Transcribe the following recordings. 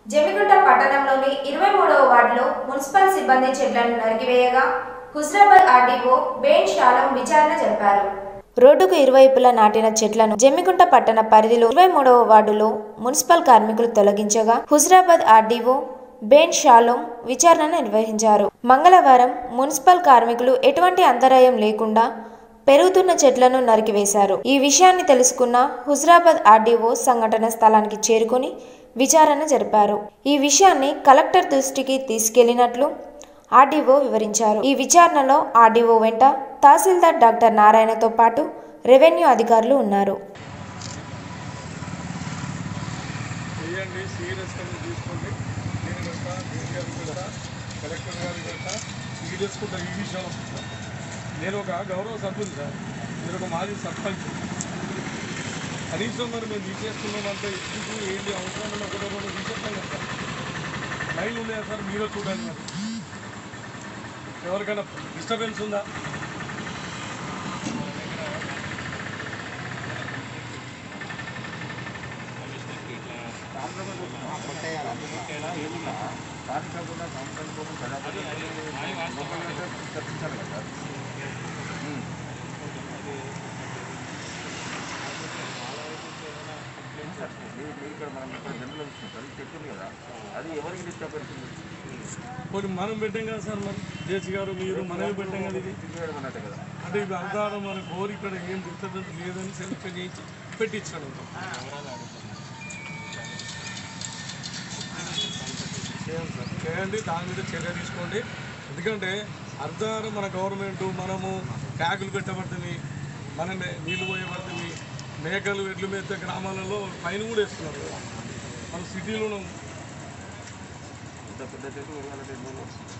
జమిగుంట పట్టణంలోని ఇరవై మూడవ వార్డులో మున్సిపల్ సిబ్బంది చెట్లను నరికివేయగా హుస్రాబాద్ ఆర్డీఓ బేన్ షాలం విచారణ జరిపారు రోడ్డుకు ఇరువైపులా నాటిన చెట్లను జమ్మిగుంట పట్టణ పరిధిలో ఇరవై మూడవ వార్డులో మున్సిపల్ కార్మికులు తొలగించగా హుజరాబాద్ ఆర్డీఓ బేన్ షాలోం విచారణ నిర్వహించారు మంగళవారం మున్సిపల్ కార్మికులు ఎటువంటి అంతరాయం లేకుండా పెరుగుతున్న చెట్లను నరికివేశారు ఈ విషయాన్ని తెలుసుకున్న హుజరాబాద్ ఆర్డీఓ సంఘటన స్థలానికి చేరుకుని విచారణ జరిపారు ఈ విషయాన్ని కలెక్టర్ దృష్టికి తీసుకెళ్లినట్లు ఆర్డీఓ వివరించారు ఈ విచారణలో ఆర్డీఓ వెంట తహసీల్దార్ డాక్టర్ నారాయణతో పాటు రెవెన్యూ అధికారులు ఉన్నారు చేయండి సీరియస్గా మీరు తీసుకోండి నేను వెళ్తా డీసీ గారికి వెళ్తా కలెక్టర్ గారికి వెళ్తా సీరియస్గా ఈ విషయం నేను ఒక గౌరవ సభ్యులు సార్ మీరు ఒక మాజీ సర్పంచ్ కనీసం మరి మేము తీసేసుకున్నామంటే ఎందుకు ఏంటి అవసరం ఉన్న ఒకటో రెండు తీసేస్తాం కదా సార్ లైన్ ఉన్నాయా సార్ మీరే చూడండి మరి ఎవరికైనా డిస్టర్బెన్స్ ఉందా అది ఎవరికి డిస్టర్బెన్స్ ఉంది కొన్ని మనం పెట్టాం కదా సార్ మరి జేసీ గారు మీరు మనమే పెట్టాం కదా ఇది తిరగడం అన్నట్టు కదా అంటే ఇది అంతా మన కోరి ఇక్కడ ఏం డిస్టర్బెన్స్ లేదని సెలెక్ట్ చేయించి పెట్టించాను చేయండి సార్ చేయండి దాని మీద చర్య తీసుకోండి ఎందుకంటే అర్ధారం మన గవర్నమెంట్ మనము ట్యాగులు పెట్టబడుతుంది మన నే- నీళ్లు పోయబడుతుంది మేకలు ఎడ్లు మేత గ్రామాలలో పైన కూడా వేస్తున్నారు కదా. మన సిటీలో ఉన్నాం. ఇంత పెద్ద చెట్టు పెరగాలంటే ఎన్ని రోజులు వస్తుంది?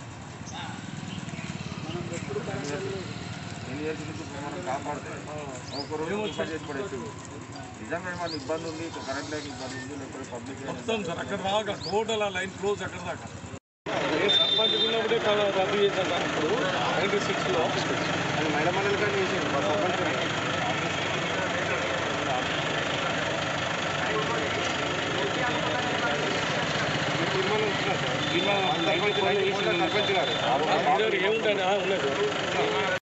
ఎన్ని ఇయర్స్ నుంచి మనం కాపాడితే ఒక రోజు ఇబ్బంది చేసి పడేసి నిజంగా ఏమైనా ఇబ్బంది ఉంది కరెంట్ లైన్ ఇబ్బంది ఉంది లేకపోతే పబ్లిక్ మొత్తం సార్ అక్కడ దాకా టోటల్ ఆ లైన్ క్లోజ్ అక్కడ దాకా ఏ సర్పంచ్ ఉన్నప్పుడే కల- రద్దు చేశారు సార్ ఇప్పుడు నైన్టీ సిక్స్లో అది మేడం మండలి కానీ చేసేది మా సర్పంచ్ కానీ. తీర్మానం ఇచ్చినా సార్ తీర్మానం సర్పంచ్ సర్పంచ్ గారు ఏముంటుంది ఉన్నది